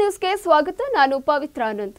ನ್ಯೂಸ್ಗೆ ಸ್ವಾಗತ ನಾನು ಪವಿತ್ರ ಆನಂದ್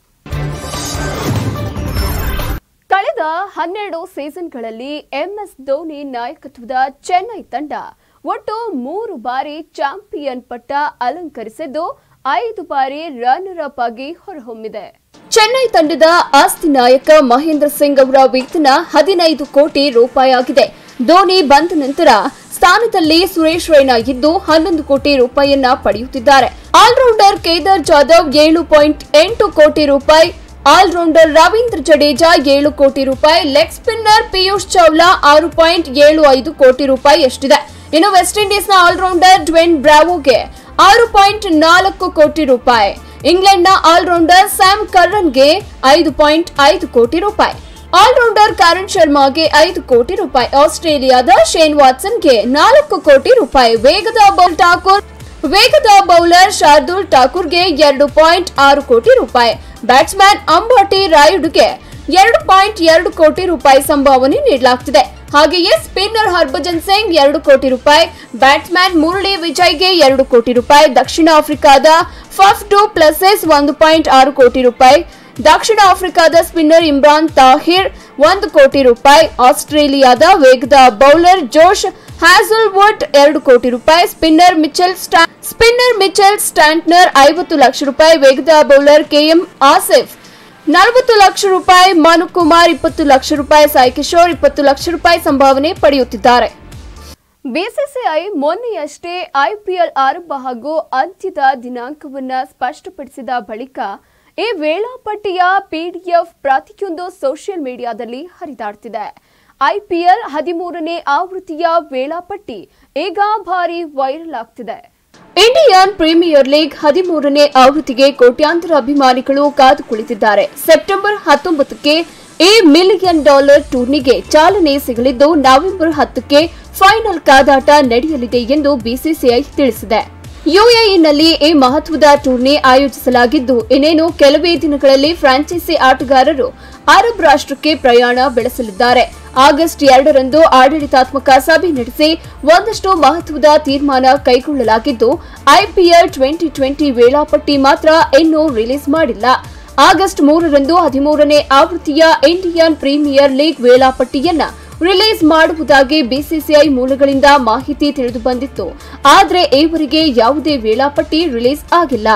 ಕಳೆದ ಹನ್ನೆರಡು ಸೀಸನ್ಗಳಲ್ಲಿ ಎಂಎಸ್ ಧೋನಿ ನಾಯಕತ್ವದ ಚೆನ್ನೈ ತಂಡ ಒಟ್ಟು ಮೂರು ಬಾರಿ ಚಾಂಪಿಯನ್ ಪಟ್ಟ ಅಲಂಕರಿಸಿದ್ದು ಐದು ಬಾರಿ ರನ್ನರ್ ಅಪ್ ಆಗಿ ಹೊರಹೊಮ್ಮಿದೆ ಚೆನ್ನೈ ತಂಡದ ಆಸ್ತಿ ನಾಯಕ ಮಹೇಂದ್ರ ಸಿಂಗ್ ಅವರ ವೇತನ ಹದಿನೈದು ಕೋಟಿ ರೂಪಾಯಿ ಆಗಿದೆ ಧೋನಿ ಬಂದ ನಂತರ ಸ್ಥಾನದಲ್ಲಿ ಸುರೇಶ್ ರೈನಾ ಇದ್ದು ಹನ್ನೊಂದು ಕೋಟಿ ರೂಪಾಯಿಯನ್ನ ಪಡೆಯುತ್ತಿದ್ದಾರೆ ಆಲ್ರೌಂಡರ್ ಕೇದಾರ್ ಜಾಧವ್ ಏಳು ಪಾಯಿಂಟ್ ಎಂಟು ಕೋಟಿ ರೂಪಾಯಿ ಆಲ್ರೌಂಡರ್ ರವೀಂದ್ರ ಜಡೇಜಾ ಏಳು ಕೋಟಿ ರೂಪಾಯಿ ಲೆಗ್ ಸ್ಪಿನ್ನರ್ ಪಿಯೂಷ್ ಚಾವ್ಲಾ ಆರು ಪಾಯಿಂಟ್ ಏಳು ಐದು ಕೋಟಿ ರೂಪಾಯಿ ಎಷ್ಟಿದೆ ಇನ್ನು ವೆಸ್ಟ್ ಇಂಡೀಸ್ನ ಆಲ್ರೌಂಡರ್ ಡ್ವೆನ್ ಬ್ರಾವೋಗೆ ಆರು ಪಾಯಿಂಟ್ ನಾಲ್ಕು ಕೋಟಿ ರೂಪಾಯಿ ಇಂಗ್ಲೆಂಡ್ನ ಆಲ್ರೌಂಡರ್ ಸ್ಯಾಮ್ ಕರ್ರನ್ಗೆ ಐದು ಪಾಯಿಂಟ್ ಐದು ಕೋಟಿ ರೂಪಾಯಿ ಆಲ್ರೌಂಡರ್ ಕರಣ್ ಶರ್ಮಾಗೆ ಐದು ಕೋಟಿ ರೂಪಾಯಿ ಆಸ್ಟ್ರೇಲಿಯಾದ ಶೇನ್ ವಾಟ್ಸನ್ಗೆ ನಾಲ್ಕು ಕೋಟಿ ರೂಪಾಯಿ ವೇಗದ ಬೌಲ್ ಠಾಕೂರ್ ವೇಗದ ಬೌಲರ್ ಶಾರ್ದೂಲ್ ಠಾಕೂರ್ಗೆ ಎರಡು ಪಾಯಿಂಟ್ ಆರು ಕೋಟಿ ರೂಪಾಯಿ ಬ್ಯಾಟ್ಸ್ಮನ್ ಅಂಬಾಟಿ ರಾಯುಡುಗೆ ಎರಡು ಪಾಯಿಂಟ್ ಎರಡು ಕೋಟಿ ರೂಪಾಯಿ ಸಂಭಾವನೆ ನೀಡಲಾಗ್ತಿದೆ ಹಾಗೆಯೇ ಸ್ಪಿನ್ನರ್ ಹರ್ಭಜನ್ ಸಿಂಗ್ ಎರಡು ಕೋಟಿ ರೂಪಾಯಿ ಬ್ಯಾಟ್ಸ್ಮನ್ ಮುರಳಿ ವಿಜಯ್ಗೆ ಎರಡು ಕೋಟಿ ರೂಪಾಯಿ ದಕ್ಷಿಣ ಆಫ್ರಿಕಾದ ಫಫ್ ಟು ಪ್ಲಸಸ್ ಒಂದು ಪಾಯಿಂಟ್ ಆರು ಕೋಟಿ ರೂಪಾಯಿ ದಕ್ಷಿಣ ಆಫ್ರಿಕಾದ ಸ್ಪಿನ್ನರ್ ಇಮ್ರಾನ್ ತಾಹಿರ್ ಒಂದು ಕೋಟಿ ರೂಪಾಯಿ ಆಸ್ಟ್ರೇಲಿಯಾದ ವೇಗದ ಬೌಲರ್ ಜೋಶ್ ಹ್ಯಾಸಲ್ವುಡ್ ಎರಡು ಕೋಟಿ ರೂಪಾಯಿ ಸ್ಪಿನ್ನರ್ ಮಿಚೆಲ್ ಸ್ಟಾ ಸ್ಪಿನ್ನರ್ ಮಿಚೆಲ್ ಸ್ಟ್ಯಾಂಟ್ನರ್ ಐವತ್ತು ಲಕ್ಷ ರೂಪಾಯಿ ವೇಗದ ಬೌಲರ್ ಕೆಎಂ ಆಸಿಫ್ ನಲವತ್ತು ಲಕ್ಷ ರೂಪಾಯಿ ಮನು ಕುಮಾರ್ ಇಪ್ಪತ್ತು ಲಕ್ಷ ರೂಪಾಯಿ ಸಾಯಿ ಕಿಶೋರ್ ಇಪ್ಪತ್ತು ಲಕ್ಷ ರೂಪಾಯಿ ಸಂಭಾವನೆ ಪಡೆಯುತ್ತಿದ್ದಾರೆ ಬಿಸಿಸಿಐ ಮೊನ್ನೆಯಷ್ಟೇ ಐಪಿಎಲ್ ಆರಂಭ ಹಾಗೂ ಅಂತ್ಯದ ದಿನಾಂಕವನ್ನ ಸ್ಪಷ್ಟಪಡಿಸಿದ ಬಳಿಕ ಈ ವೇಳಾಪಟ್ಟಿಯ ಪಿಡಿಎಫ್ ಪ್ರತಿಯೊಂದು ಸೋಷಿಯಲ್ ಮೀಡಿಯಾದಲ್ಲಿ ಹರಿದಾಡ್ತಿದೆ ಐಪಿಎಲ್ ಹದಿಮೂರನೇ ಆವೃತ್ತಿಯ ವೇಳಾಪಟ್ಟಿ ಈಗ ಭಾರಿ ವೈರಲ್ ಆಗ್ತಿದೆ ಇಂಡಿಯನ್ ಪ್ರೀಮಿಯರ್ ಲೀಗ್ ಹದಿಮೂರನೇ ಆವೃತ್ತಿಗೆ ಕೋಟ್ಯಾಂತರ ಅಭಿಮಾನಿಗಳು ಕಾದು ಕುಳಿತಿದ್ದಾರೆ ಸೆಪ್ಟೆಂಬರ್ ಹತ್ತೊಂಬತ್ತಕ್ಕೆ ಈ ಮಿಲಿಯನ್ ಡಾಲರ್ ಟೂರ್ನಿಗೆ ಚಾಲನೆ ಸಿಗಲಿದ್ದು ನವೆಂಬರ್ ಹತ್ತಕ್ಕೆ ಫೈನಲ್ ಕಾದಾಟ ನಡೆಯಲಿದೆ ಎಂದು ಬಿಸಿಸಿಐ ತಿಳಿಸಿದೆ ಯುಎಇನಲ್ಲಿ ಈ ಮಹತ್ವದ ಟೂರ್ನಿ ಆಯೋಜಿಸಲಾಗಿದ್ದು ಇನ್ನೇನು ಕೆಲವೇ ದಿನಗಳಲ್ಲಿ ಫ್ರಾಂಚೈಸಿ ಆಟಗಾರರು ಅರಬ್ ರಾಷ್ಟ್ರಕ್ಕೆ ಪ್ರಯಾಣ ಬೆಳೆಸಲಿದ್ದಾರೆ ಆಗಸ್ಟ್ ಎರಡರಂದು ಆಡಳಿತಾತ್ಮಕ ಸಭೆ ನಡೆಸಿ ಒಂದಷ್ಟು ಮಹತ್ವದ ತೀರ್ಮಾನ ಕೈಗೊಳ್ಳಲಾಗಿದ್ದು ಐಪಿಎಲ್ ಟ್ವೆಂಟಿ ಟ್ವೆಂಟಿ ವೇಳಾಪಟ್ಟಿ ಮಾತ್ರ ಇನ್ನೂ ರಿಲೀಸ್ ಮಾಡಿಲ್ಲ ಆಗಸ್ಟ್ ಮೂರರಂದು ಹದಿಮೂರನೇ ಆವೃತ್ತಿಯ ಇಂಡಿಯನ್ ಪ್ರೀಮಿಯರ್ ಲೀಗ್ ವೇಳಾಪಟ್ಟಿಯನ್ನ ರಿಲೀಸ್ ಮಾಡುವುದಾಗಿ ಬಿಸಿಸಿಐ ಮೂಲಗಳಿಂದ ಮಾಹಿತಿ ತಿಳಿದು ಬಂದಿತ್ತು ಆದರೆ ಈವರೆಗೆ ಯಾವುದೇ ವೇಳಾಪಟ್ಟಿ ರಿಲೀಸ್ ಆಗಿಲ್ಲ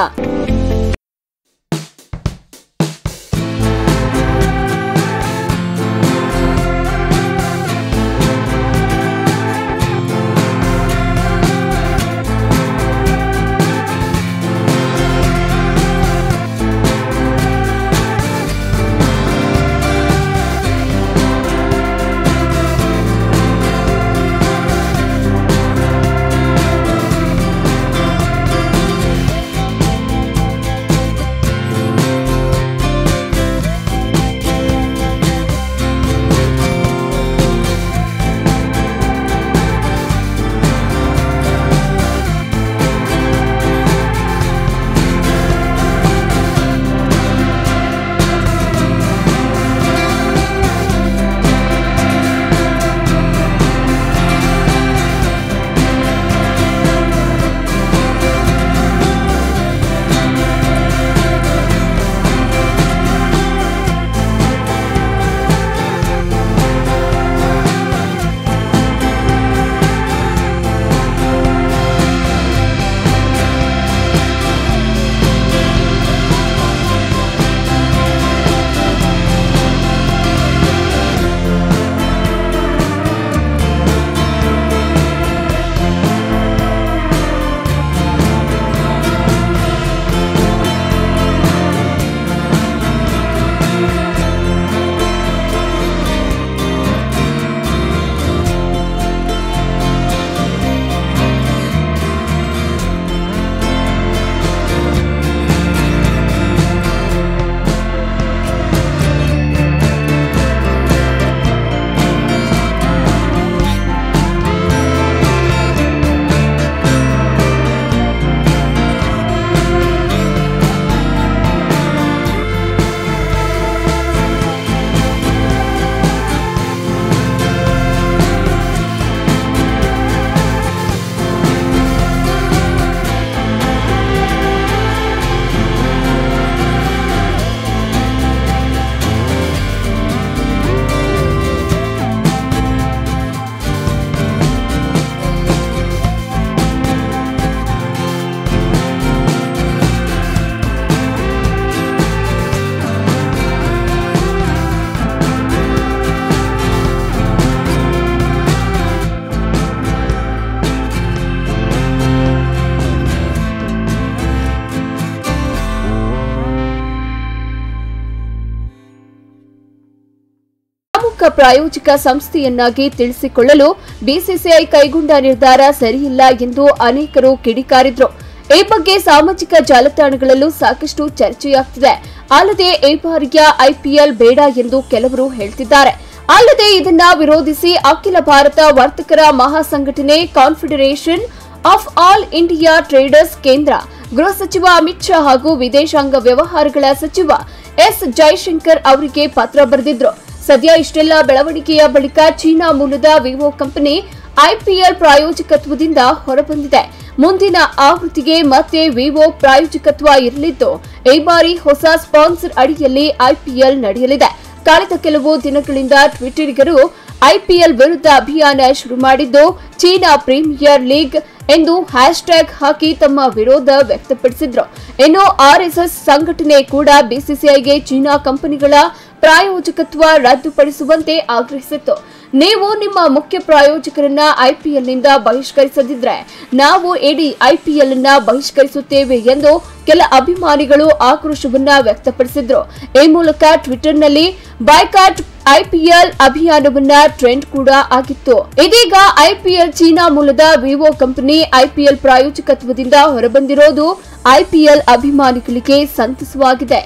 ಪ್ರಮುಖ ಪ್ರಾಯೋಜಕ ಸಂಸ್ಥೆಯನ್ನಾಗಿ ತಿಳಿಸಿಕೊಳ್ಳಲು ಬಿಸಿಸಿಐ ಕೈಗೊಂಡ ನಿರ್ಧಾರ ಸರಿಯಿಲ್ಲ ಎಂದು ಅನೇಕರು ಕಿಡಿಕಾರಿದ್ರು ಈ ಬಗ್ಗೆ ಸಾಮಾಜಿಕ ಜಾಲತಾಣಗಳಲ್ಲೂ ಸಾಕಷ್ಟು ಚರ್ಚೆಯಾಗ್ತಿದೆ ಅಲ್ಲದೆ ಈ ಬಾರಿಯ ಐಪಿಎಲ್ ಬೇಡ ಎಂದು ಕೆಲವರು ಹೇಳ್ತಿದ್ದಾರೆ ಅಲ್ಲದೆ ಇದನ್ನ ವಿರೋಧಿಸಿ ಅಖಿಲ ಭಾರತ ವರ್ತಕರ ಮಹಾಸಂಘಟನೆ Confederation of All India Traders ಕೇಂದ್ರ ಗೃಹ ಸಚಿವ ಅಮಿತ್ ಶಾ ಹಾಗೂ ವಿದೇಶಾಂಗ ವ್ಯವಹಾರಗಳ ಸಚಿವ ಎಸ್ ಜೈಶಂಕರ್ ಅವರಿಗೆ ಪತ್ರ ಬರೆದಿದ್ರು ಸದ್ಯ ಇಷ್ಟೆಲ್ಲ ಬೆಳವಣಿಗೆಯ ಬಳಿಕ ಚೀನಾ ಮೂಲದ ವಿವೋ ಕಂಪನಿ ಐಪಿಎಲ್ ಪ್ರಾಯೋಜಕತ್ವದಿಂದ ಹೊರಬಂದಿದೆ ಮುಂದಿನ ಆವೃತ್ತಿಗೆ ಮತ್ತೆ ವಿವೋ ಪ್ರಾಯೋಜಕತ್ವ ಇರಲಿದ್ದು ಈ ಬಾರಿ ಹೊಸ ಸ್ಪಾನ್ಸರ್ ಅಡಿಯಲ್ಲಿ ಐಪಿಎಲ್ ನಡೆಯಲಿದೆ ಕಳೆದ ಕೆಲವು ದಿನಗಳಿಂದ ಟ್ವಿಟರಿಗರು ಐಪಿಎಲ್ ವಿರುದ್ಧ ಅಭಿಯಾನ ಶುರು ಮಾಡಿದ್ದು ಚೀನಾ ಪ್ರೀಮಿಯರ್ ಲೀಗ್ ಎಂದು ಹ್ಯಾಶ್ಟ್ಯಾಗ್ ಹಾಕಿ ತಮ್ಮ ವಿರೋಧ ವ್ಯಕ್ತಪಡಿಸಿದ್ರು ಇನ್ನು ಆರ್ಎಸ್ಎಸ್ ಸಂಘಟನೆ ಕೂಡ ಬಿಸಿಸಿಐಗೆ ಚೀನಾ ಕಂಪನಿಗಳ ಪ್ರಾಯೋಜಕತ್ವ ರದ್ದುಪಡಿಸುವಂತೆ ಆಗ್ರಹಿಸಿತ್ತು ನೀವು ನಿಮ್ಮ ಮುಖ್ಯ ಪ್ರಾಯೋಜಕರನ್ನ ಐಪಿಎಲ್ನಿಂದ ಬಹಿಷ್ಕರಿಸದಿದ್ರೆ ನಾವು ಇಡೀ ಐಪಿಎಲ್ ಅನ್ನ ಬಹಿಷ್ಕರಿಸುತ್ತೇವೆ ಎಂದು ಕೆಲ ಅಭಿಮಾನಿಗಳು ಆಕ್ರೋಶವನ್ನ ವ್ಯಕ್ತಪಡಿಸಿದ್ರು ಈ ಮೂಲಕ ಟ್ವಿಟರ್ನಲ್ಲಿ ಬೈಕಾಟ್ ಐಪಿಎಲ್ ಅಭಿಯಾನವನ್ನ ಟ್ರೆಂಡ್ ಕೂಡ ಆಗಿತ್ತು ಇದೀಗ ಐಪಿಎಲ್ ಚೀನಾ ಮೂಲದ ವಿವೋ ಕಂಪನಿ ಐಪಿಎಲ್ ಪ್ರಾಯೋಜಕತ್ವದಿಂದ ಹೊರಬಂದಿರೋದು ಐಪಿಎಲ್ ಅಭಿಮಾನಿಗಳಿಗೆ ಸಂತಸವಾಗಿದೆ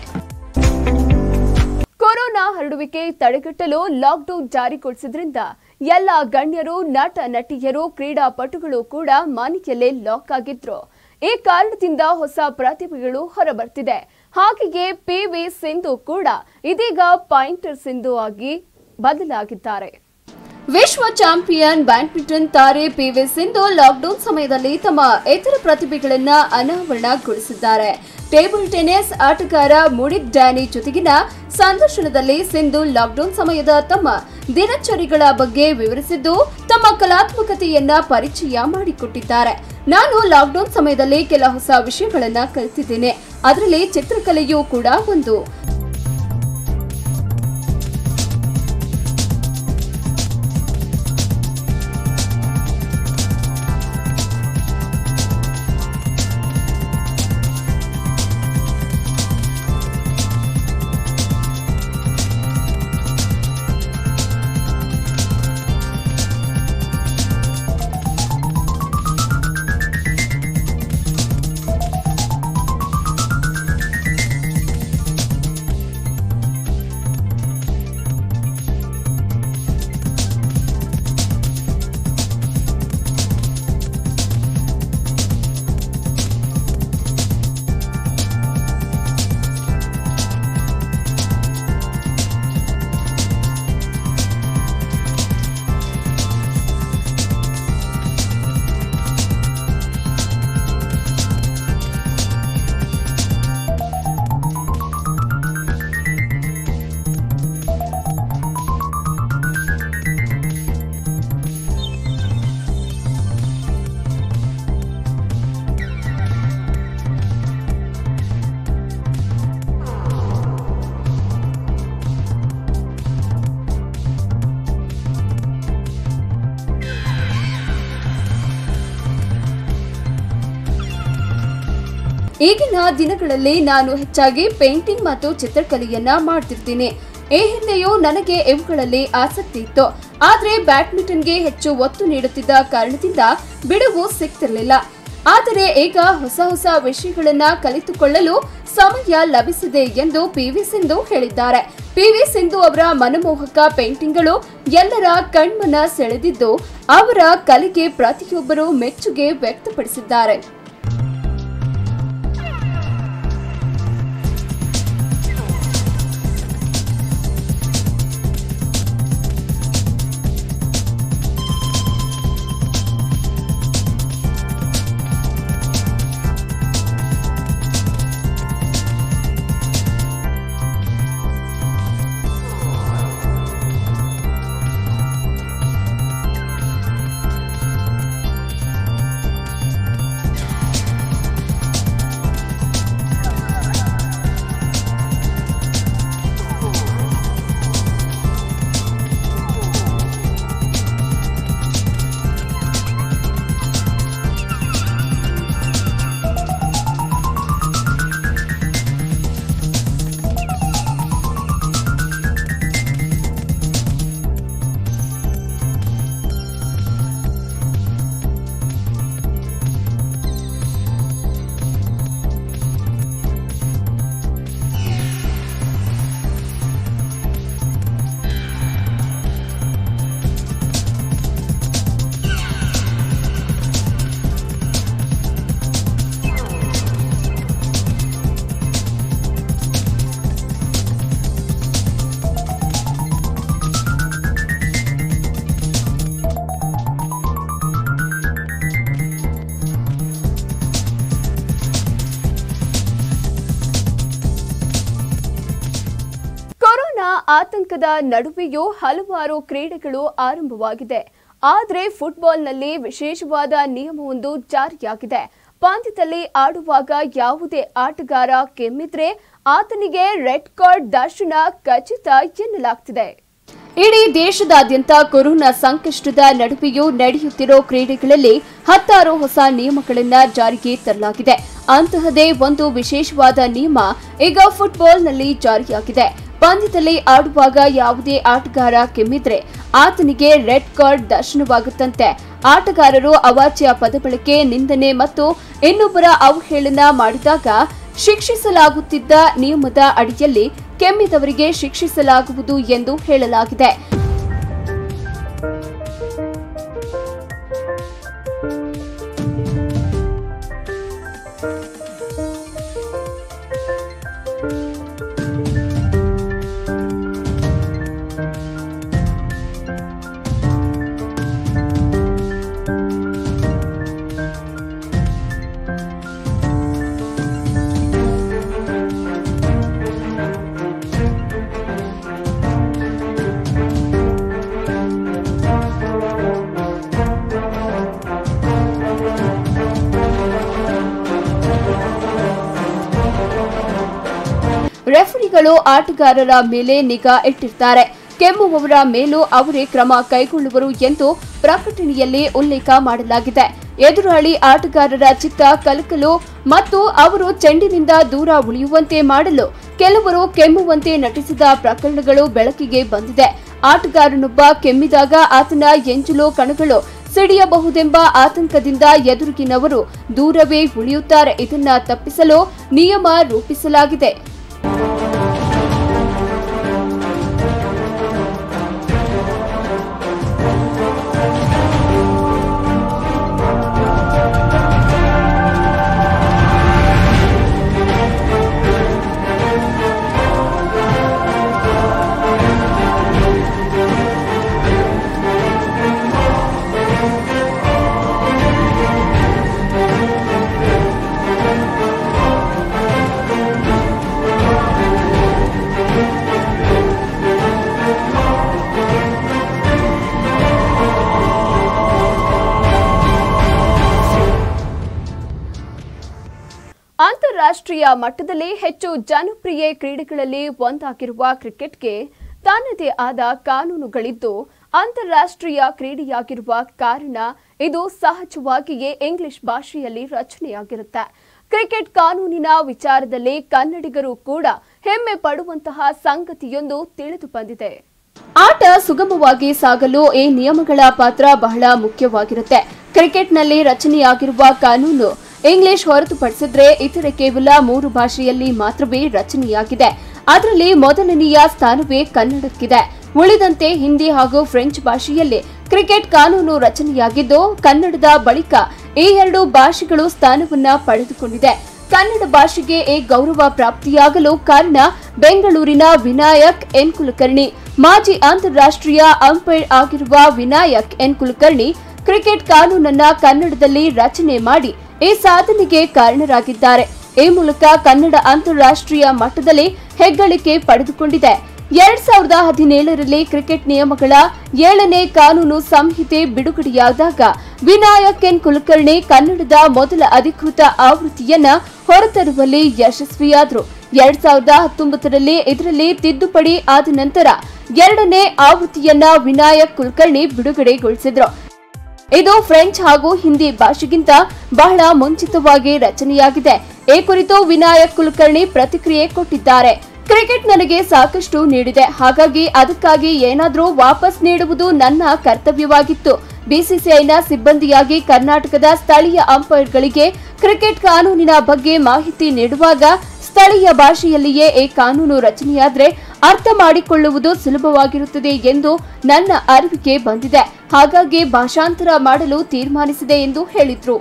ಕೊರೋನಾ ಹರಡುವಿಕೆ ತಡೆಗಟ್ಟಲು ಲಾಕ್ಡೌನ್ ಜಾರಿಗೊಳಿಸಿದ್ರಿಂದ ಎಲ್ಲ ಗಣ್ಯರು ನಟ ನಟಿಯರು ಕ್ರೀಡಾಪಟುಗಳು ಕೂಡ ಮನೆಯಲ್ಲೇ ಲಾಕ್ ಆಗಿದ್ರು ಈ ಕಾರಣದಿಂದ ಹೊಸ ಪ್ರತಿಭೆಗಳು ಹೊರಬರ್ತಿದೆ ಹಾಗೆಯೇ ಪಿ ವಿ ಸಿಂಧು ಕೂಡ ಇದೀಗ ಪಾಯಿಂಟರ್ ಸಿಂಧು ಆಗಿ ಬದಲಾಗಿದ್ದಾರೆ ವಿಶ್ವ ಚಾಂಪಿಯನ್ ಬ್ಯಾಡ್ಮಿಂಟನ್ ತಾರೆ ಪಿವಿ ಸಿಂಧು ಲಾಕ್ಡೌನ್ ಸಮಯದಲ್ಲಿ ತಮ್ಮ ಇತರ ಪ್ರತಿಭೆಗಳನ್ನ ಅನಾವರಣಗೊಳಿಸಿದ್ದಾರೆ ಟೇಬಲ್ ಟೆನ್ನಿಸ್ ಆಟಗಾರ ಮುಡಿತ್ ಡ್ಯಾನಿ ಜೊತೆಗಿನ ಸಂದರ್ಶನದಲ್ಲಿ ಸಿಂಧು ಲಾಕ್ಡೌನ್ ಸಮಯದ ತಮ್ಮ ದಿನಚರಿಗಳ ಬಗ್ಗೆ ವಿವರಿಸಿದ್ದು ತಮ್ಮ ಕಲಾತ್ಮಕತೆಯನ್ನ ಪರಿಚಯ ಮಾಡಿಕೊಟ್ಟಿದ್ದಾರೆ ನಾನು ಲಾಕ್ಡೌನ್ ಸಮಯದಲ್ಲಿ ಕೆಲ ಹೊಸ ವಿಷಯಗಳನ್ನ ಕಲಿತಿದ್ದೇನೆ ಅದರಲ್ಲಿ ಚಿತ್ರಕಲೆಯೂ ಕೂಡ ಒಂದು ಈಗಿನ ದಿನಗಳಲ್ಲಿ ನಾನು ಹೆಚ್ಚಾಗಿ ಪೇಂಟಿಂಗ್ ಮತ್ತು ಚಿತ್ರಕಲೆಯನ್ನ ಮಾಡ್ತಿರ್ತೀನಿ ಈ ಹಿಂದೆಯೂ ನನಗೆ ಇವುಗಳಲ್ಲಿ ಆಸಕ್ತಿ ಇತ್ತು ಆದ್ರೆ ಬ್ಯಾಡ್ಮಿಂಟನ್ಗೆ ಹೆಚ್ಚು ಒತ್ತು ನೀಡುತ್ತಿದ್ದ ಕಾರಣದಿಂದ ಬಿಡುವು ಸಿಗ್ತಿರ್ಲಿಲ್ಲ ಆದರೆ ಈಗ ಹೊಸ ಹೊಸ ವಿಷಯಗಳನ್ನ ಕಲಿತುಕೊಳ್ಳಲು ಸಮಯ ಲಭಿಸಿದೆ ಎಂದು ಪಿವಿ ಸಿಂಧು ಹೇಳಿದ್ದಾರೆ ಪಿವಿ ಸಿಂಧು ಅವರ ಮನಮೋಹಕ ಪೇಂಟಿಂಗ್ಗಳು ಎಲ್ಲರ ಕಣ್ಮನ ಸೆಳೆದಿದ್ದು ಅವರ ಕಲೆಗೆ ಪ್ರತಿಯೊಬ್ಬರು ಮೆಚ್ಚುಗೆ ವ್ಯಕ್ತಪಡಿಸಿದ್ದಾರೆ ಆತಂಕದ ನಡುವೆಯೂ ಹಲವಾರು ಕ್ರೀಡೆಗಳು ಆರಂಭವಾಗಿದೆ ಆದರೆ ಫುಟ್ಬಾಲ್ನಲ್ಲಿ ವಿಶೇಷವಾದ ನಿಯಮವೊಂದು ಜಾರಿಯಾಗಿದೆ ಪಂದ್ಯದಲ್ಲಿ ಆಡುವಾಗ ಯಾವುದೇ ಆಟಗಾರ ಕೆಮ್ಮಿದ್ರೆ ಆತನಿಗೆ ರೆಡ್ ಕಾರ್ಡ್ ದರ್ಶನ ಖಚಿತ ಎನ್ನಲಾಗ್ತಿದೆ ಇಡೀ ದೇಶದಾದ್ಯಂತ ಕೊರೋನಾ ಸಂಕಷ್ಟದ ನಡುವೆಯೂ ನಡೆಯುತ್ತಿರೋ ಕ್ರೀಡೆಗಳಲ್ಲಿ ಹತ್ತಾರು ಹೊಸ ನಿಯಮಗಳನ್ನ ಜಾರಿಗೆ ತರಲಾಗಿದೆ ಅಂತಹದೇ ಒಂದು ವಿಶೇಷವಾದ ನಿಯಮ ಈಗ ಫುಟ್ಬಾಲ್ನಲ್ಲಿ ಜಾರಿಯಾಗಿದೆ ಪಂದ್ಯದಲ್ಲಿ ಆಡುವಾಗ ಯಾವುದೇ ಆಟಗಾರ ಕೆಮ್ಮಿದ್ರೆ ಆತನಿಗೆ ರೆಡ್ ಕಾರ್ಡ್ ದರ್ಶನವಾಗುತ್ತಂತೆ ಆಟಗಾರರು ಅವಾಚ್ಯ ಪದಬಳಕೆ ನಿಂದನೆ ಮತ್ತು ಇನ್ನೊಬ್ಬರ ಅವಹೇಳನ ಮಾಡಿದಾಗ ಶಿಕ್ಷಿಸಲಾಗುತ್ತಿದ್ದ ನಿಯಮದ ಅಡಿಯಲ್ಲಿ ಕೆಮ್ಮಿದವರಿಗೆ ಶಿಕ್ಷಿಸಲಾಗುವುದು ಎಂದು ಹೇಳಲಾಗಿದೆ ರೆಫರಿಗಳು ಆಟಗಾರರ ಮೇಲೆ ನಿಗಾ ಇಟ್ಟಿರ್ತಾರೆ ಕೆಮ್ಮುವವರ ಮೇಲೂ ಅವರೇ ಕ್ರಮ ಕೈಗೊಳ್ಳುವರು ಎಂದು ಪ್ರಕಟಣೆಯಲ್ಲಿ ಉಲ್ಲೇಖ ಮಾಡಲಾಗಿದೆ ಎದುರಾಳಿ ಆಟಗಾರರ ಚಿತ್ತ ಕಲಕಲು ಮತ್ತು ಅವರು ಚೆಂಡಿನಿಂದ ದೂರ ಉಳಿಯುವಂತೆ ಮಾಡಲು ಕೆಲವರು ಕೆಮ್ಮುವಂತೆ ನಟಿಸಿದ ಪ್ರಕರಣಗಳು ಬೆಳಕಿಗೆ ಬಂದಿದೆ ಆಟಗಾರನೊಬ್ಬ ಕೆಮ್ಮಿದಾಗ ಆತನ ಎಂಜಲು ಕಣಗಳು ಸಿಡಿಯಬಹುದೆಂಬ ಆತಂಕದಿಂದ ಎದುರಿಗಿನವರು ದೂರವೇ ಉಳಿಯುತ್ತಾರೆ ಇದನ್ನ ತಪ್ಪಿಸಲು ನಿಯಮ ರೂಪಿಸಲಾಗಿದೆ ಅಂತಾರಾಷ್ಟ್ರೀಯ ಮಟ್ಟದಲ್ಲಿ ಹೆಚ್ಚು ಜನಪ್ರಿಯ ಕ್ರೀಡೆಗಳಲ್ಲಿ ಒಂದಾಗಿರುವ ಕ್ರಿಕೆಟ್ಗೆ ತನ್ನದೇ ಆದ ಕಾನೂನುಗಳಿದ್ದು ಅಂತಾರಾಷ್ಟ್ರೀಯ ಕ್ರೀಡೆಯಾಗಿರುವ ಕಾರಣ ಇದು ಸಹಜವಾಗಿಯೇ ಇಂಗ್ಲಿಷ್ ಭಾಷೆಯಲ್ಲಿ ರಚನೆಯಾಗಿರುತ್ತೆ ಕ್ರಿಕೆಟ್ ಕಾನೂನಿನ ವಿಚಾರದಲ್ಲಿ ಕನ್ನಡಿಗರು ಕೂಡ ಹೆಮ್ಮೆ ಪಡುವಂತಹ ಸಂಗತಿಯೊಂದು ತಿಳಿದು ಬಂದಿದೆ ಆಟ ಸುಗಮವಾಗಿ ಸಾಗಲು ಈ ನಿಯಮಗಳ ಪಾತ್ರ ಬಹಳ ಮುಖ್ಯವಾಗಿರುತ್ತೆ ಕ್ರಿಕೆಟ್ನಲ್ಲಿ ರಚನೆಯಾಗಿರುವ ಕಾನೂನು ಇಂಗ್ಲಿಷ್ ಹೊರತುಪಡಿಸಿದ್ರೆ ಇತರೆ ಕೇವಲ ಮೂರು ಭಾಷೆಯಲ್ಲಿ ಮಾತ್ರವೇ ರಚನೆಯಾಗಿದೆ ಅದರಲ್ಲಿ ಮೊದಲನೆಯ ಸ್ಥಾನವೇ ಕನ್ನಡಕ್ಕಿದೆ ಉಳಿದಂತೆ ಹಿಂದಿ ಹಾಗೂ ಫ್ರೆಂಚ್ ಭಾಷೆಯಲ್ಲಿ ಕ್ರಿಕೆಟ್ ಕಾನೂನು ರಚನೆಯಾಗಿದ್ದು ಕನ್ನಡದ ಬಳಿಕ ಈ ಎರಡು ಭಾಷೆಗಳು ಸ್ಥಾನವನ್ನ ಪಡೆದುಕೊಂಡಿದೆ ಕನ್ನಡ ಭಾಷೆಗೆ ಈ ಗೌರವ ಪ್ರಾಪ್ತಿಯಾಗಲು ಕಾರಣ ಬೆಂಗಳೂರಿನ ವಿನಾಯಕ್ ಎನ್ ಕುಲಕರ್ಣಿ ಮಾಜಿ ಅಂತಾರಾಷ್ಟ್ರೀಯ ಅಂಪೈರ್ ಆಗಿರುವ ವಿನಾಯಕ್ ಎನ್ ಕುಲಕರ್ಣಿ ಕ್ರಿಕೆಟ್ ಕಾನೂನನ್ನ ಕನ್ನಡದಲ್ಲಿ ರಚನೆ ಮಾಡಿ ಈ ಸಾಧನೆಗೆ ಕಾರಣರಾಗಿದ್ದಾರೆ ಈ ಮೂಲಕ ಕನ್ನಡ ಅಂತಾರಾಷ್ಟ್ರೀಯ ಮಟ್ಟದಲ್ಲಿ ಹೆಗ್ಗಳಿಕೆ ಪಡೆದುಕೊಂಡಿದೆ ಎರಡ್ ಸಾವಿರದ ಹದಿನೇಳರಲ್ಲಿ ಕ್ರಿಕೆಟ್ ನಿಯಮಗಳ ಏಳನೇ ಕಾನೂನು ಸಂಹಿತೆ ಬಿಡುಗಡೆಯಾದಾಗ ವಿನಾಯಕ್ ಎನ್ ಕುಲಕರ್ಣಿ ಕನ್ನಡದ ಮೊದಲ ಅಧಿಕೃತ ಆವೃತ್ತಿಯನ್ನ ಹೊರತರುವಲ್ಲಿ ಯಶಸ್ವಿಯಾದರು ಎರಡ್ ಸಾವಿರದ ಹತ್ತೊಂಬತ್ತರಲ್ಲಿ ಇದರಲ್ಲಿ ತಿದ್ದುಪಡಿ ಆದ ನಂತರ ಎರಡನೇ ಆವೃತ್ತಿಯನ್ನ ವಿನಾಯಕ್ ಕುಲಕರ್ಣಿ ಬಿಡುಗಡೆಗೊಳಿಸಿದ್ರು ಇದು ಫ್ರೆಂಚ್ ಹಾಗೂ ಹಿಂದಿ ಭಾಷೆಗಿಂತ ಬಹಳ ಮುಂಚಿತವಾಗಿ ರಚನೆಯಾಗಿದೆ ಈ ಕುರಿತು ವಿನಾಯಕ್ ಕುಲಕರ್ಣಿ ಪ್ರತಿಕ್ರಿಯೆ ಕೊಟ್ಟಿದ್ದಾರೆ ಕ್ರಿಕೆಟ್ ನನಗೆ ಸಾಕಷ್ಟು ನೀಡಿದೆ ಹಾಗಾಗಿ ಅದಕ್ಕಾಗಿ ಏನಾದ್ರೂ ವಾಪಸ್ ನೀಡುವುದು ನನ್ನ ಕರ್ತವ್ಯವಾಗಿತ್ತು ಬಿಸಿಸಿಐನ ಸಿಬ್ಬಂದಿಯಾಗಿ ಕರ್ನಾಟಕದ ಸ್ಥಳೀಯ ಅಂಪೈರ್ಗಳಿಗೆ ಕ್ರಿಕೆಟ್ ಕಾನೂನಿನ ಬಗ್ಗೆ ಮಾಹಿತಿ ನೀಡುವಾಗ ಸ್ಥಳೀಯ ಭಾಷೆಯಲ್ಲಿಯೇ ಈ ಕಾನೂನು ರಚನೆಯಾದ್ರೆ ಅರ್ಥ ಮಾಡಿಕೊಳ್ಳುವುದು ಸುಲಭವಾಗಿರುತ್ತದೆ ಎಂದು ನನ್ನ ಅರಿವಿಗೆ ಬಂದಿದೆ ಹಾಗಾಗಿ ಭಾಷಾಂತರ ಮಾಡಲು ತೀರ್ಮಾನಿಸಿದೆ ಎಂದು ಹೇಳಿದ್ರು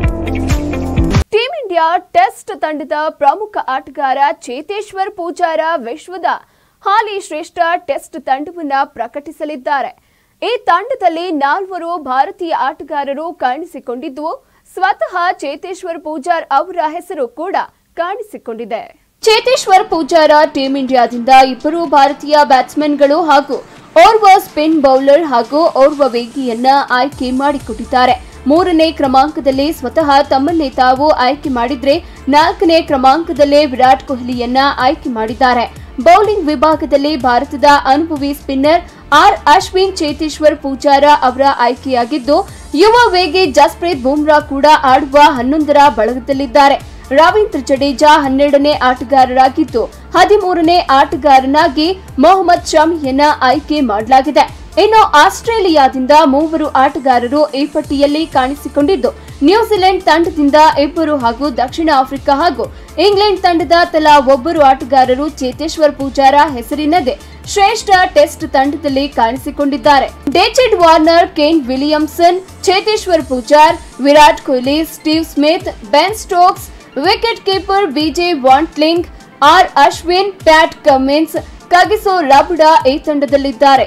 ಟೀಂ ಇಂಡಿಯಾ ಟೆಸ್ಟ್ ತಂಡದ ಪ್ರಮುಖ ಆಟಗಾರ ಚೇತೇಶ್ವರ್ ಪೂಜಾರ ವಿಶ್ವದ ಹಾಲಿ ಶ್ರೇಷ್ಠ ಟೆಸ್ಟ್ ತಂಡವನ್ನ ಪ್ರಕಟಿಸಲಿದ್ದಾರೆ ಈ ತಂಡದಲ್ಲಿ ನಾಲ್ವರು ಭಾರತೀಯ ಆಟಗಾರರು ಕಾಣಿಸಿಕೊಂಡಿದ್ದು ಸ್ವತಃ ಚೇತೇಶ್ವರ್ ಪೂಜಾರ್ ಅವರ ಹೆಸರು ಕೂಡ ಕಾಣಿಸಿಕೊಂಡಿದೆ ಚೇತೇಶ್ವರ್ ಪೂಜಾರ ಟೀಂ ಇಂಡಿಯಾದಿಂದ ಇಬ್ಬರು ಭಾರತೀಯ ಬ್ಯಾಟ್ಸ್ಮನ್ಗಳು ಹಾಗೂ ಓರ್ವ ಸ್ಪಿನ್ ಬೌಲರ್ ಹಾಗೂ ಓರ್ವ ವೇಗಿಯನ್ನ ಆಯ್ಕೆ ಮಾಡಿಕೊಟ್ಟಿದ್ದಾರೆ ಮೂರನೇ ಕ್ರಮಾಂಕದಲ್ಲಿ ಸ್ವತಃ ತಮ್ಮನ್ನೇ ತಾವು ಆಯ್ಕೆ ಮಾಡಿದ್ರೆ ನಾಲ್ಕನೇ ಕ್ರಮಾಂಕದಲ್ಲೇ ವಿರಾಟ್ ಕೊಹ್ಲಿಯನ್ನ ಆಯ್ಕೆ ಮಾಡಿದ್ದಾರೆ ಬೌಲಿಂಗ್ ವಿಭಾಗದಲ್ಲಿ ಭಾರತದ ಅನುಭವಿ ಸ್ಪಿನ್ನರ್ ಆರ್ ಅಶ್ವಿನ್ ಚೇತೇಶ್ವರ್ ಪೂಜಾರ ಅವರ ಆಯ್ಕೆಯಾಗಿದ್ದು ಯುವ ವೇಗಿ ಜಸ್ಪ್ರೀತ್ ಬುಮ್ರಾ ಕೂಡ ಆಡುವ ಹನ್ನೊಂದರ ಬಳಗದಲ್ಲಿದ್ದಾರೆ ರವೀಂದ್ರ ಜಡೇಜಾ ಹನ್ನೆರಡನೇ ಆಟಗಾರರಾಗಿದ್ದು ಹದಿಮೂರನೇ ಆಟಗಾರನಾಗಿ ಮೊಹಮ್ಮದ್ ಶಮಿಯನ್ನ ಆಯ್ಕೆ ಮಾಡಲಾಗಿದೆ ಇನ್ನು ಆಸ್ಟ್ರೇಲಿಯಾದಿಂದ ಮೂವರು ಆಟಗಾರರು ಈ ಪಟ್ಟಿಯಲ್ಲಿ ಕಾಣಿಸಿಕೊಂಡಿದ್ದು ನ್ಯೂಜಿಲೆಂಡ್ ತಂಡದಿಂದ ಇಬ್ಬರು ಹಾಗೂ ದಕ್ಷಿಣ ಆಫ್ರಿಕಾ ಹಾಗೂ ಇಂಗ್ಲೆಂಡ್ ತಂಡದ ತಲಾ ಒಬ್ಬರು ಆಟಗಾರರು ಚೇತೇಶ್ವರ್ ಪೂಜಾರ ಹೆಸರಿನದೇ ಶ್ರೇಷ್ಠ ಟೆಸ್ಟ್ ತಂಡದಲ್ಲಿ ಕಾಣಿಸಿಕೊಂಡಿದ್ದಾರೆ ಡೇಚಿಡ್ Warner Kane Williamson Cheteshwar Pujara Virat Kohli Steve Smith Ben Stokes wicket keeper BJ Watling R Ashwin Pat Cummins Kagiso Rabada ಈ ತಂಡದಲ್ಲಿದ್ದಾರೆ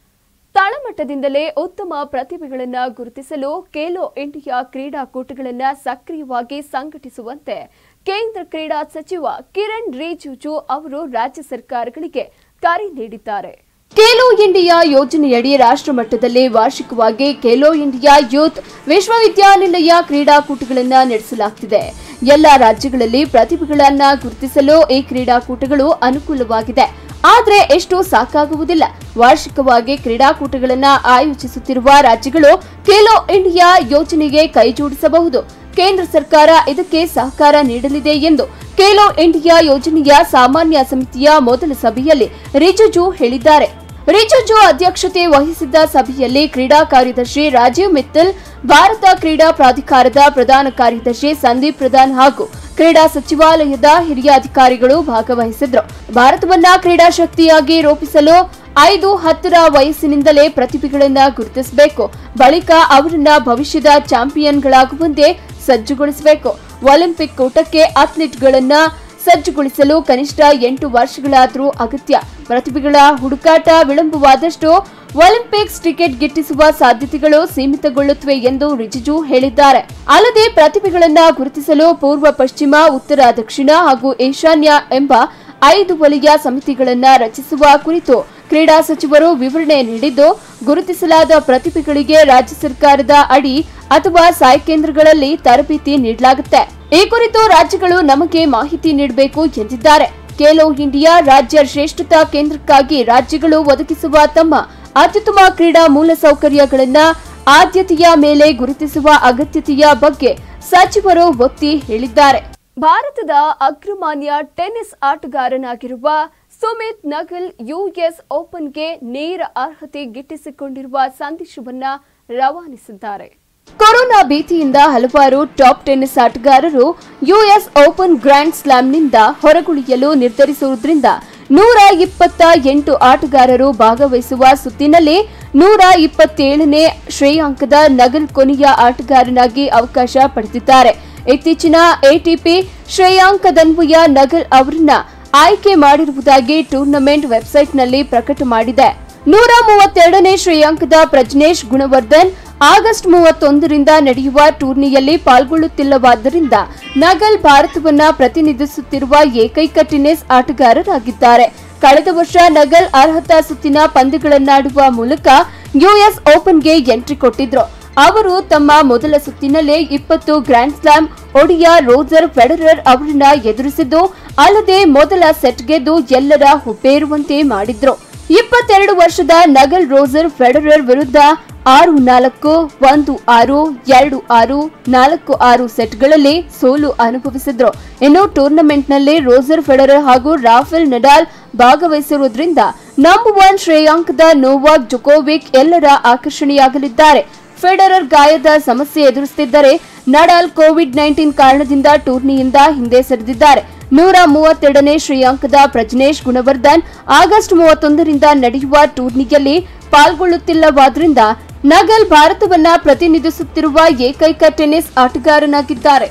ತಳಮಟ್ಟದಿಂದಲೇ ಉತ್ತಮ ಪ್ರತಿಭೆಗಳನ್ನ ಗುರುತಿಸಲು ಖೇಲೋ ಇಂಡಿಯಾ ಕ್ರೀಡಾಕೂಟಗಳನ್ನು ಸಕ್ರಿಯವಾಗಿ ಸಂಘಟಿಸುವಂತೆ ಕೇಂದ್ರ ಕ್ರೀಡಾ ಸಚಿವ ಕಿರಣ್ ರಿಜಿಜು ಅವರು ರಾಜ್ಯ ಸರ್ಕಾರಗಳಿಗೆ ಕರೆ ನೀಡಿದ್ದಾರೆ ಖೇಲೋ ಇಂಡಿಯಾ ಯೋಜನೆಯಡಿ ರಾಷ್ಟ್ರ ಮಟ್ಟದಲ್ಲಿ ವಾರ್ಷಿಕವಾಗಿ ಖೇಲೋ ಇಂಡಿಯಾ ಯೂತ್ ವಿಶ್ವವಿದ್ಯಾನಿಲಯ ಕ್ರೀಡಾಕೂಟಗಳನ್ನು ನಡೆಸಲಾಗುತ್ತಿದೆ ಎಲ್ಲ ರಾಜ್ಯಗಳಲ್ಲಿ ಪ್ರತಿಭೆಗಳನ್ನ ಗುರುತಿಸಲು ಈ ಕ್ರೀಡಾಕೂಟಗಳು ಅನುಕೂಲವಾಗಿದೆ ಆದ್ರೆ ಎಷ್ಟು ಸಾಕಾಗುವುದಿಲ್ಲ ವಾರ್ಷಿಕವಾಗಿ ಕ್ರೀಡಾಕೂಟಗಳನ್ನ ಆಯೋಜಿಸುತ್ತಿರುವ ರಾಜ್ಯಗಳು ಖೇಲೋ ಇಂಡಿಯಾ ಯೋಜನೆಗೆ ಕೈಜೋಡಿಸಬಹುದು ಕೇಂದ್ರ ಸರ್ಕಾರ ಇದಕ್ಕೆ ಸಹಕಾರ ನೀಡಲಿದೆ ಎಂದು ಖೇಲೋ ಇಂಡಿಯಾ ಯೋಜನೆಯ ಸಾಮಾನ್ಯ ಸಮಿತಿಯ ಮೊದಲ ಸಭೆಯಲ್ಲಿ ರಿಜಿಜು ಹೇಳಿದ್ದಾರೆ ರಿಜಿಜು ಅಧ್ಯಕ್ಷತೆ ವಹಿಸಿದ್ದ ಸಭೆಯಲ್ಲಿ ಕ್ರೀಡಾ ಕಾರ್ಯದರ್ಶಿ ರಾಜೀವ್ ಮಿತ್ತಲ್ ಭಾರತ ಕ್ರೀಡಾ ಪ್ರಾಧಿಕಾರದ ಪ್ರಧಾನ ಕಾರ್ಯದರ್ಶಿ ಸಂದೀಪ್ ಪ್ರಧಾನ್ ಹಾಗೂ ಕ್ರೀಡಾ ಸಚಿವಾಲಯದ ಹಿರಿಯ ಅಧಿಕಾರಿಗಳು ಭಾಗವಹಿಸಿದ್ರು ಭಾರತವನ್ನ ಕ್ರೀಡಾ ಶಕ್ತಿಯಾಗಿ ರೂಪಿಸಲು ಐದು ಹತ್ತರ ವಯಸ್ಸಿನಿಂದಲೇ ಪ್ರತಿಭೆಗಳನ್ನ ಗುರುತಿಸಬೇಕು ಬಳಿಕ ಅವರನ್ನ ಭವಿಷ್ಯದ ಚಾಂಪಿಯನ್ಗಳಾಗುವಂತೆ ಸಜ್ಜುಗೊಳಿಸಬೇಕು ಒಲಿಂಪಿಕ್ ಕೂಟಕ್ಕೆ ಅಥ್ಲೀಟ್ಗಳನ್ನ ಸಜ್ಜುಗೊಳಿಸಲು ಕನಿಷ್ಠ ಎಂಟು ವರ್ಷಗಳಾದರೂ ಅಗತ್ಯ ಪ್ರತಿಭೆಗಳ ಹುಡುಕಾಟ ವಿಳಂಬವಾದಷ್ಟು ಒಲಿಂಪಿಕ್ಸ್ ಟಿಕೆಟ್ ಗಿಟ್ಟಿಸುವ ಸಾಧ್ಯತೆಗಳು ಸೀಮಿತಗೊಳ್ಳುತ್ತವೆ ಎಂದು ರಿಜಿಜು ಹೇಳಿದ್ದಾರೆ ಅಲ್ಲದೆ ಪ್ರತಿಭೆಗಳನ್ನ ಗುರುತಿಸಲು ಪೂರ್ವ ಪಶ್ಚಿಮ ಉತ್ತರ ದಕ್ಷಿಣ ಹಾಗೂ ಈಶಾನ್ಯ ಎಂಬ ಐದು ವಲಯ ಸಮಿತಿಗಳನ್ನ ರಚಿಸುವ ಕುರಿತು ಕ್ರೀಡಾ ಸಚಿವರು ವಿವರಣೆ ನೀಡಿದ್ದು ಗುರುತಿಸಲಾದ ಪ್ರತಿಭೆಗಳಿಗೆ ರಾಜ್ಯ ಸರ್ಕಾರದ ಅಡಿ ಅಥವಾ ಸಾಯ್ ಕೇಂದ್ರಗಳಲ್ಲಿ ತರಬೇತಿ ನೀಡಲಾಗುತ್ತೆ ಈ ಕುರಿತು ರಾಜ್ಯಗಳು ನಮಗೆ ಮಾಹಿತಿ ನೀಡಬೇಕು ಎಂದಿದ್ದಾರೆ ಖೇಲೋ ಇಂಡಿಯಾ ರಾಜ್ಯ ಶ್ರೇಷ್ಠತಾ ಕೇಂದ್ರಕ್ಕಾಗಿ ರಾಜ್ಯಗಳು ಒದಗಿಸುವ ತಮ್ಮ ಅತ್ಯುತ್ತಮ ಕ್ರೀಡಾ ಮೂಲಸೌಕರ್ಯಗಳನ್ನ ಆದ್ಯತೆಯ ಮೇಲೆ ಗುರುತಿಸುವ ಅಗತ್ಯತೆಯ ಬಗ್ಗೆ ಸಚಿವರು ಒತ್ತಿ ಹೇಳಿದ್ದಾರೆ ಭಾರತದ ಅಗ್ರಮಾನ್ಯ ಟೆನ್ನಿಸ್ ಆಟಗಾರನಾಗಿರುವ ಸುಮಿತ್ ನಗಲ್ ಯುಎಸ್ ಓಪನ್ಗೆ ನೇರ ಅರ್ಹತೆ ಗಿಟ್ಟಿಸಿಕೊಂಡಿರುವ ಸಂದೇಶವನ್ನ ರವಾನಿಸಿದ್ದಾರೆ ಕೊರೋನಾ ಭೀತಿಯಿಂದ ಹಲವಾರು ಟಾಪ್ ಟೆನ್ನಿಸ್ ಆಟಗಾರರು ಯುಎಸ್ ಓಪನ್ ಗ್ರ್ಯಾಂಡ್ ಸ್ಲಾಮ್ನಿಂದ ಹೊರಗುಳಿಯಲು ನಿರ್ಧರಿಸುವುದರಿಂದ ನೂರ ಇಪ್ಪತ್ತ ಎಂಟು ಆಟಗಾರರು ಭಾಗವಹಿಸುವ ಸುತ್ತಿನಲ್ಲಿ ನೂರ ಇಪ್ಪತ್ತೇಳನೇ ಶ್ರೇಯಾಂಕದ ನಗಲ್ ಕೊನೆಯ ಆಟಗಾರನಾಗಿ ಅವಕಾಶ ಪಡೆದಿದ್ದಾರೆ ಇತ್ತೀಚಿನ ಎಟಿಪಿ ಶ್ರೇಯಾಂಕದನ್ವಯ ನಗಲ್ ಅವರನ್ನ ಆಯ್ಕೆ ಮಾಡಿರುವುದಾಗಿ ಟೂರ್ನಮೆಂಟ್ ವೆಬ್ಸೈಟ್ನಲ್ಲಿ ಪ್ರಕಟ ಮಾಡಿದೆ ನೂರ ಮೂವತ್ತೆರಡನೇ ಶ್ರೇಯಾಂಕದ ಪ್ರಜ್ನೇಶ್ ಗುಣವರ್ಧನ್ ಆಗಸ್ಟ್ ಮೂವತ್ತೊಂದರಿಂದ ನಡೆಯುವ ಟೂರ್ನಿಯಲ್ಲಿ ಪಾಲ್ಗೊಳ್ಳುತ್ತಿಲ್ಲವಾದ್ದರಿಂದ ನಗಲ್ ಭಾರತವನ್ನ ಪ್ರತಿನಿಧಿಸುತ್ತಿರುವ ಏಕೈಕ ಟೆನ್ನಿಸ್ ಆಟಗಾರರಾಗಿದ್ದಾರೆ ಕಳೆದ ವರ್ಷ ನಗಲ್ ಅರ್ಹತಾ ಸುತ್ತಿನ ಪಂದ್ಯಗಳನ್ನಾಡುವ ಮೂಲಕ ಯುಎಸ್ ಓಪನ್ಗೆ ಎಂಟ್ರಿ ಕೊಟ್ಟಿದ್ರು ಅವರು ತಮ್ಮ ಮೊದಲ ಸುತ್ತಿನಲ್ಲೇ ಇಪ್ಪತ್ತು ಗ್ರ್ಯಾಂಡ್ ಸ್ಲಾಮ್ ಒಡಿಯಾ ರೋಜರ್ ಫೆಡರರ್ ಅವರನ್ನ ಎದುರಿಸಿದ್ದು ಅಲ್ಲದೆ ಮೊದಲ ಸೆಟ್ ಗೆದ್ದು ಎಲ್ಲರ ಹುಬ್ಬೇರುವಂತೆ ಮಾಡಿದ್ರು ಇಪ್ಪತ್ತೆರಡು ವರ್ಷದ ನಗಲ್ ರೋಜರ್ ಫೆಡರರ್ ವಿರುದ್ಧ ಆರು ನಾಲ್ಕು ಒಂದು ಆರು ಎರಡು ಆರು ನಾಲ್ಕು ಆರು ಸೆಟ್ಗಳಲ್ಲಿ ಸೋಲು ಅನುಭವಿಸಿದ್ರು ಇನ್ನು ಟೂರ್ನಮೆಂಟ್ನಲ್ಲಿ ರೋಜರ್ ಫೆಡರರ್ ಹಾಗೂ ರಾಫೆಲ್ ನಡಾಲ್ ಭಾಗವಹಿಸಿರುವುದರಿಂದ ನಂಬರ್ ಒನ್ ಶ್ರೇಯಾಂಕದ ನೋವಾಕ್ ಜೊಕೋವಿಕ್ ಎಲ್ಲರ ಆಕರ್ಷಣೆಯಾಗಲಿದ್ದಾರೆ ಫೆಡರರ್ ಗಾಯದ ಸಮಸ್ಯೆ ಎದುರಿಸುತ್ತಿದ್ದರೆ ನಡಾಲ್ ಕೋವಿಡ್ ನೈನ್ಟೀನ್ ಕಾರಣದಿಂದ ಟೂರ್ನಿಯಿಂದ ಹಿಂದೆ ಸರಿದಿದ್ದಾರೆ ನೂರ ಮೂವತ್ತೆರಡನೇ ಶ್ರೇಯಾಂಕದ ಪ್ರಜ್ನೇಶ್ ಗುಣವರ್ಧನ್ ಆಗಸ್ಟ್ ಮೂವತ್ತೊಂದರಿಂದ ನಡೆಯುವ ಟೂರ್ನಿಯಲ್ಲಿ ಪಾಲ್ಗೊಳ್ಳುತ್ತಿಲ್ಲವಾದ್ರಿಂದ ನಗಲ್ ಭಾರತವನ್ನ ಪ್ರತಿನಿಧಿಸುತ್ತಿರುವ ಏಕೈಕ ಟೆನ್ನಿಸ್ ಆಟಗಾರನಾಗಿದ್ದಾರೆ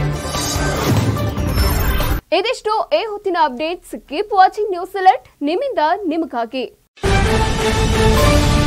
ಇದಿಷ್ಟು ಈ ಹೊತ್ತಿನ updates keep watching news alert ನಿಮ್ಮಿಂದ ನಿಮಗಾಗಿ